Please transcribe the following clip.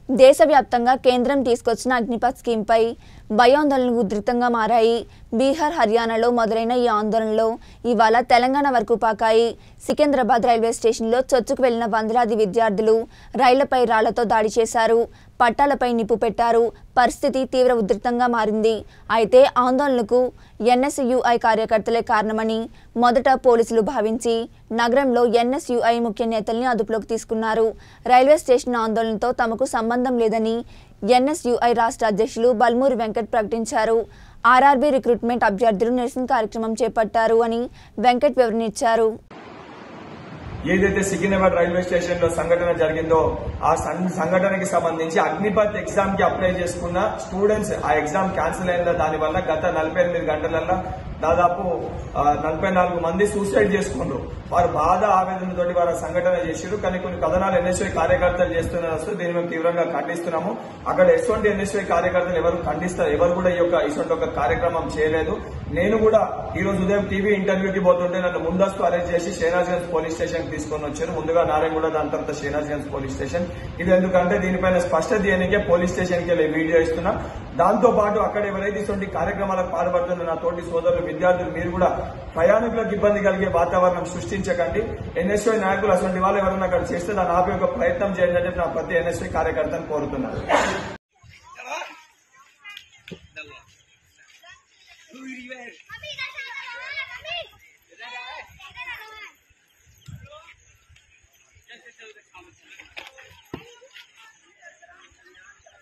దేశవ్యాప్తంగా కేంద్రం తీసుకొచ్చిన అగ్నిపథ్ స్కీమ్పై భయాందోళనలు ఉధృతంగా మారాయి బీహార్ హర్యానాలో మొదలైన ఈ ఆందోళనలో ఇవాళ తెలంగాణ వరకు పాకాయి సికింద్రాబాద్ రైల్వే స్టేషన్లో చొచ్చుకు వెళ్లిన వందలాది విద్యార్థులు రైళ్లపై రాళ్లతో దాడి చేశారు పట్టాలపై నిప్పు పెట్టారు పరిస్థితి తీవ్ర ఉధృతంగా మారింది అయితే ఆందోళనకు ఎన్ఎస్యుఐ కార్యకర్తలే కారణమని మొదట పోలీసులు భావించి నగరంలో ఎన్ఎస్యుఐ ముఖ్య నేతల్ని అదుపులోకి తీసుకున్నారు రైల్వే స్టేషన్ ఆందోళనతో తమకు సంబంధం లేదని ఎన్ఎస్యుఐ రాష్ట్ర అధ్యక్షులు బల్మూరి వెంకట్ ప్రకటించారు ఆర్ఆర్బీ రిక్రూట్మెంట్ అభ్యర్థులు నిరసన కార్యక్రమం చేపట్టారు అని వెంకట్ వివరణించారు ఏదైతే సికింద్రాబాద్ రైల్వే స్టేషన్ లో సంఘటన జరిగిందో ఆ సం- సంఘటనకి సంబంధించి అగ్నిపత్ ఎగ్జామ్ కి అప్లై చేసుకున్న స్టూడెంట్స్ ఆ ఎగ్జామ్ క్యాన్సిల్ అయిన దాని వల్ల గత నలభై ఎనిమిది గంటలలో దాదాపు ఆ, నలభై నాలుగు మంది సూసైడ్ చేసుకున్నారు వారు బాధ ఆవేదనతోటి వారు ఆ సంఘటన చేశారు కానీ కొన్ని కథనాలు ఎన్ఎస్ఐ కార్యకర్తలు చేస్తున్నారు అసలు దీన్ని మేము తీవ్రంగా ఖండిస్తున్నాము అక్కడ ఎటువంటి ఎన్ఎస్ఐ కార్యకర్తలు ఎవరు ఖండిస్తారు ఎవరు కూడా ఈ యొక్క ఇటువంటి ఒక కార్యక్రమం చేయలేదు నేను కూడా ఈ రోజు ఉదయం టీవీ ఇంటర్వ్యూకి పోతుంటే నన్ను ముందస్తు అరెస్ట్ చేసి షేనాజ్గంజ్ పోలీస్ స్టేషన్ కి తీసుకొని వచ్చారు ముందుగా నారాయణగూడ దాని తర్వాత షేనాజ్గంజ్ పోలీస్ స్టేషన్ ఇది ఎందుకంటే దీనిపైన స్పష్టత ఇవ్వడానికే పోలీస్ స్టేషన్ కి వెళ్ళి వీడియో ఇస్తున్నా దాంతో పాటు అక్కడ ఎవరైతే ఇటువంటి కార్యక్రమాలకు పాల్పడుతున్న నా తోటి సోదరులు విద్యార్థులు మీరు కూడా ప్రయాణికులకు ఇబ్బంది కలిగే వాతావరణం సృష్టించకండి ఎన్ఎస్ఐ నాయకులు అటువంటి వాళ్ళు ఎవరైనా అక్కడ చేస్తే దాన్ని ఆపే ఒక ప్రయత్నం చేయండి అని చెప్పి నా ప్రతి ఎన్ఎస్ఐ కార్యకర్తను కోరుతున్నాను Api dah